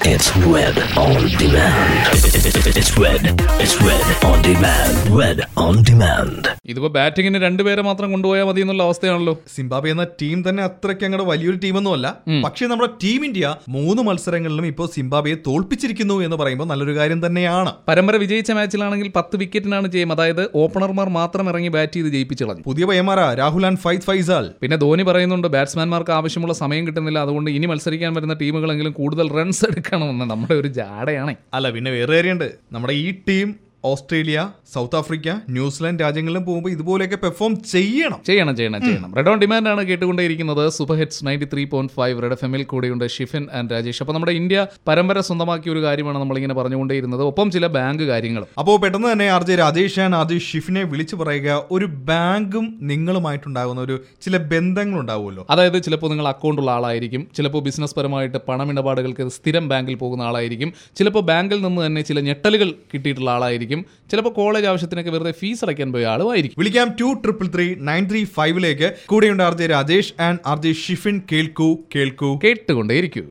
It's Red on Demand. It's Red. It's Red on Demand. Red on Demand. ഇതിപ്പോ ബാറ്റിങ്ങിന് രണ്ടുപേരെ മാത്രം കൊണ്ടുപോയാൽ മതി എന്നുള്ള അവസ്ഥയാണല്ലോ സിംബാബ്വെ എന്ന ടീം തന്നെ അത്രയ്ക്ക് അങ്ങോട്ട് വലിയൊരു ടീമൊന്നുമല്ല പക്ഷേ നമ്മുടെ ടീം ഇന്ത്യ മൂന്ന് മത്സരങ്ങളിലും ഇപ്പോൾ സിംബാബ്വെയെ തോൽപ്പിച്ചിരിക്കുന്നു എന്ന് പറയുമ്പോൾ നല്ലൊരു കാര്യം തന്നെയാണ് പരമ്പര വിജയിച്ച മാച്ചിലാണെങ്കിൽ പത്ത് വിക്കറ്റിനാണ് ജയം അതായത് ഓപ്പണർമാർ മാത്രം ഇറങ്ങി ബാറ്റ് ചെയ്ത് ജയിപ്പിച്ചു കളഞ്ഞു പുതിയ പയ്യന്മാരാ രാഹുൽ ആൻഡ് ഫൈസ് ഫൈസാൽ പിന്നെ ധോനി പറയുന്നുണ്ട് ബാറ്റ്സ്മാൻമാർക്ക് ആവശ്യമുള്ള സമയം കിട്ടുന്നില്ല അതുകൊണ്ട് ഇനി മത്സരിക്കാൻ വരുന്ന ടീമുകളെങ്കിലും കൂടുതൽ റൺസ് എടുക്കണമെന്ന് നമ്മുടെ ഒരു ജാടയാണ് അല്ല പിന്നെ വേറെ കാര്യമുണ്ട് നമ്മുടെ ഈ team Australia South Africa New Zealand രാജ്യങ്ങളിലും പോകുമ്പോൾ ഇതുപോലെയൊക്കെ പെർഫോം ചെയ്യണം ചെയ്യണം ചെയ്യണം ചെയ്യണം റെഡ് ഓൺ ഡിമാൻഡ് ആണ് കേട്ടുകൊണ്ടേയിരിക്കുന്നത് super hits ninety three point five red F എമ്മിൽ കൂടെയുണ്ട് ഷിഫിൻ ആൻഡ് രാജേഷ് അപ്പോൾ നമ്മുടെ ഇന്ത്യ പരമ്പര സ്വന്തമാക്കിയ ഒരു കാര്യമാണ് നമ്മളിങ്ങനെ പറഞ്ഞുകൊണ്ടേയിരുന്നത് ഒപ്പം ചില ബാങ്ക് കാര്യങ്ങളും അപ്പോൾ പെട്ടെന്ന് തന്നെ R J Rajesh and R J ഷിഫിനെ വിളിച്ചു പറയുക ഒരു ബാങ്കും നിങ്ങളുമായിട്ടുണ്ടാകുന്ന ഒരു ചില ബന്ധങ്ങൾ ഉണ്ടാവുമല്ലോ അതായത് ചിലപ്പോൾ നിങ്ങൾ അക്കൗണ്ടുള്ള ആളായിരിക്കും ചിലപ്പോൾ ബിസിനസ് പരമായിട്ട് പണമിടപാടുകൾക്ക് സ്ഥിരം ബാങ്കിൽ പോകുന്ന ആളായിരിക്കും ചിലപ്പോൾ ബാങ്കിൽ നിന്ന് തന്നെ ചില ഞെട്ടലുകൾ കിട്ടിയിട്ടുള്ള ആളായിരിക്കും ചിലപ്പോൾ കോളേജ് ആവശ്യത്തിനൊക്കെ വെറുതെ ഫീസ് അടയ്ക്കാൻ പോയ ആളുമായിരിക്കും വിളിക്കാം two triple three nine three ഫൈവിലേക്ക് കൂടെയുണ്ട് R J Rajesh and R J Shifin കേൾക്കൂ കേൾക്കൂ കേട്ടുകൊണ്ടേയിരിക്കൂ